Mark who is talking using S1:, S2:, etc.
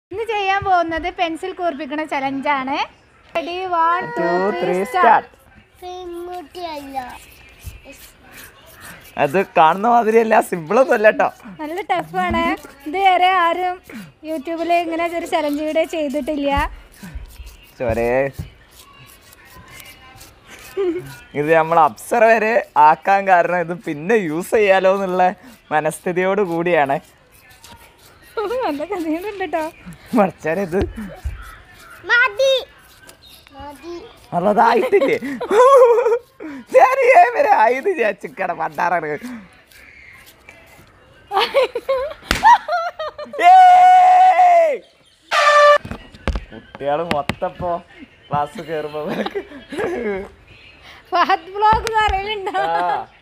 S1: ഇന്ന് ചെയ്യാൻ പോകുന്നത് പെൻസിൽ കൂർപ്പിക്കണ ചലഞ്ചാണ് ready one two
S2: two
S1: three
S2: three
S1: start
S2: start
S3: പെൺകുട്ടിയല്ല
S2: അത് കാണുന്ന മാതിരിയല്ല സിമ്പിളൊന്നും അല്ല കേട്ടോ
S1: നല്ല ടഫാണ് ഇതുവരെ ആരും യൂട്യൂബിൽ ഇങ്ങനെ ഒരു ചലഞ്ച് വീഡിയോ ചെയ്തിട്ടില്ല
S2: ചോരേ ഇത് നമ്മൾ അപ്സര വരെ ആക്കാൻ കാരണം ഇത് പിന്നെ യൂസ് ചെയ്യാലോ എന്നുള്ള മനസ്ഥിതിയോട് കൂടിയാണ്
S1: നല്ല കഥയുണ്ട് കേട്ടോ
S2: മറിച്ചാൽ ഇത്
S3: മതി മതി
S2: നല്ലതായിട്ടില്ലേ ഞാൻ വരെ ആയത് ഞാൻ ചിക്കട പണ്ടാറാണ് കുട്ടികൾ മൊത്തപ്പോ ക്ലാസ് കയറുമ്പോ
S1: ഫഹദ് ബ്ലോഗ് പറയലുണ്ടോ
S2: ആ